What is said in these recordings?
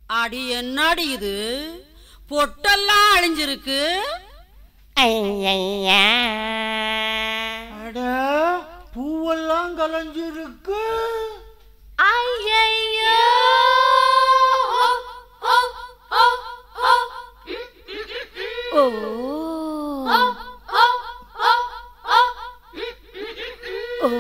அடி என்னடி இது பொட்டெல்லாம் அழிஞ்சிருக்கு ஐயையா அட பூவெல்லாம் கலைஞ்சிருக்கு ஐயையோ ஓ ஓ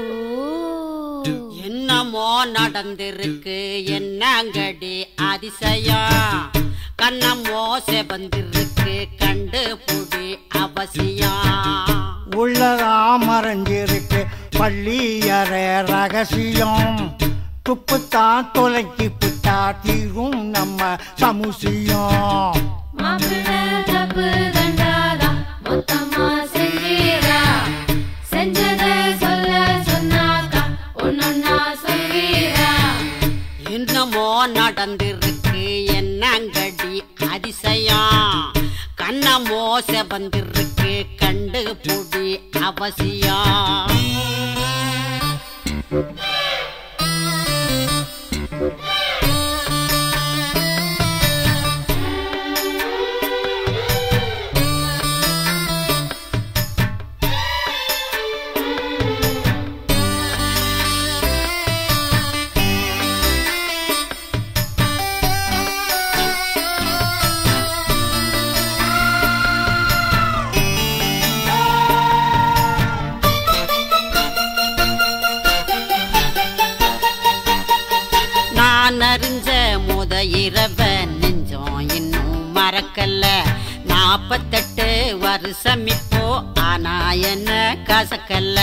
என்னமோ நடந்திருக்கு என்னங்கடி அதிசயம் கண்ணமோ செபந்திருக்கு கண்டு புடி அவசியம் உள்ளதா மறைஞ்சிருக்கு பள்ளியற ரகசியம் துப்புத்தான் தொலைக்கி புட்டா தீரும் நம்ம சமுசியம் மாப்பிள்ளை தப்பு தண்டாதா மொத்தமா செஞ்சீரா செஞ்சதை சொல்ல சொன்னாக்கா ஒன்னொன்னா சொல்வீரா என்னமோ நடந்திருக்கு என்னங்கடி அதிசயம் கண்ணமோ செபந்திருக்கு கண்டு புடி அவசியம் நான் அறிஞ்ச முத இரவ நெஞ்சம் இன்னும் மறக்கல நாப்பத்தெட்டு வருஷம் இப்போ ஆனா என்ன கசக்கல்ல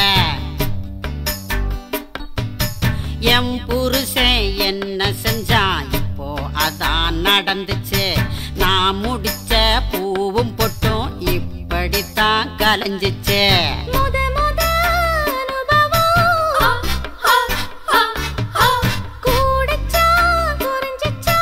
எம் புருஷன் என்ன செஞ்சான் இப்போ அதான் நடந்துச்சு நான் முடிச்ச பூவும் பொட்டும் இப்படித்தான் கலைஞ்சிச்சு முத முத அனுபவம் கூடச்சா குறைஞ்சிச்சா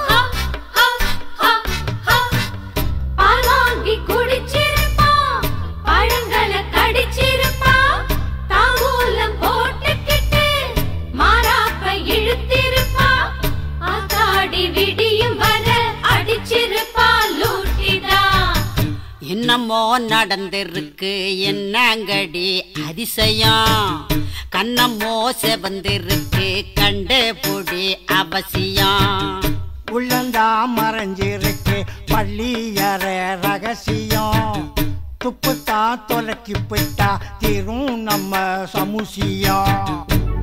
பால் வாங்கி குடிச்சிருப்பான் பழங்களை கடிச்சிருப்பான் தாம்பூலம் போட்டுக்கிட்டு மாறாப்ப இழுத்திருப்பான் ஆத்தாடி விடியும் வர அடிச்சிருப்பான் லூட்டிதான் என்னமோ நடந்திருக்கு என்னங்கடி அதிசயம் கண்ணமோ செவந்திருக்கு கண்டு புடி அவசியம் உள்ளந்தா மறைஞ்சிருக்கு பள்ளியற ரகசியம் துப்புத்தான் தொலைக்கி புட்டா தீரும் நம்ம சமுசியம்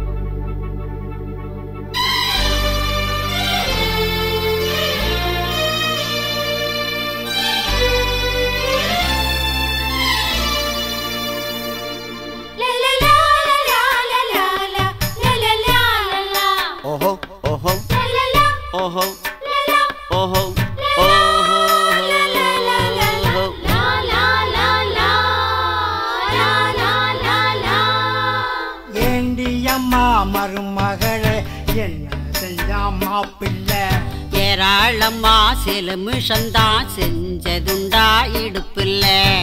ஓஹோ ஓஹோ ஓஹோ ஓஹோ ஓஹோ ஏண்டி அம்மா மருமகளே என்ன செஞ்சா மாப்பிள்ளை ஏராளமா சில மிஷந்தான் செஞ்சதுண்டா இடுப்புல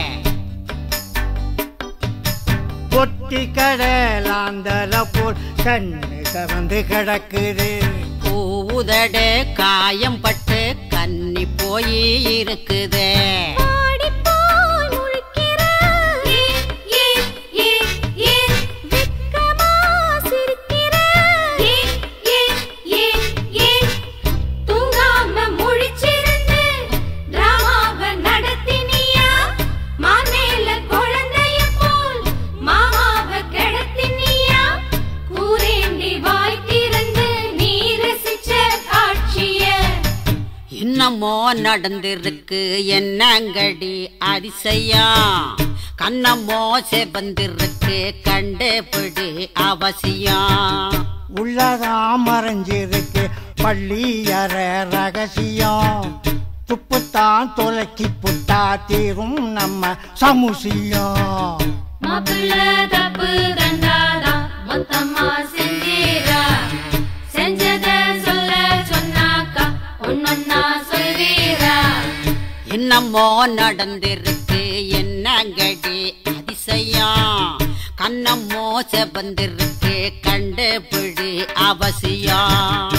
பொட்டி கடலாந்தல போல் கண்ணு கறந்து கிடக்குது பூவுதடு காயம் பட்டு கன்னி போய் இருக்குதே என்னமோ நடந்திருக்கு என்னங்கடி அதிசயம் கண்ணமோ செபந்திருக்கு கண்டு பிடி அவசியம் உள்ளதா மறைஞ்சிருக்கு பள்ளியற ரகசியம் துப்புத்தான் தொலைக்கி புட்டா தீரும் நம்ம சமுசியம் மாப்பிள்ள தப்பு தண்டாதா மொத்தமா செஞ்சீரா செஞ்சத சொல்ல சொன்னாக்கா ஒன்னொன்னா சொல்வீரா என்னமோ நடந்திருக்கு என்னங்கடி அதிசயம் கண்ணமோ செபந்திருக்கு கண்டு பிடி அவசியம்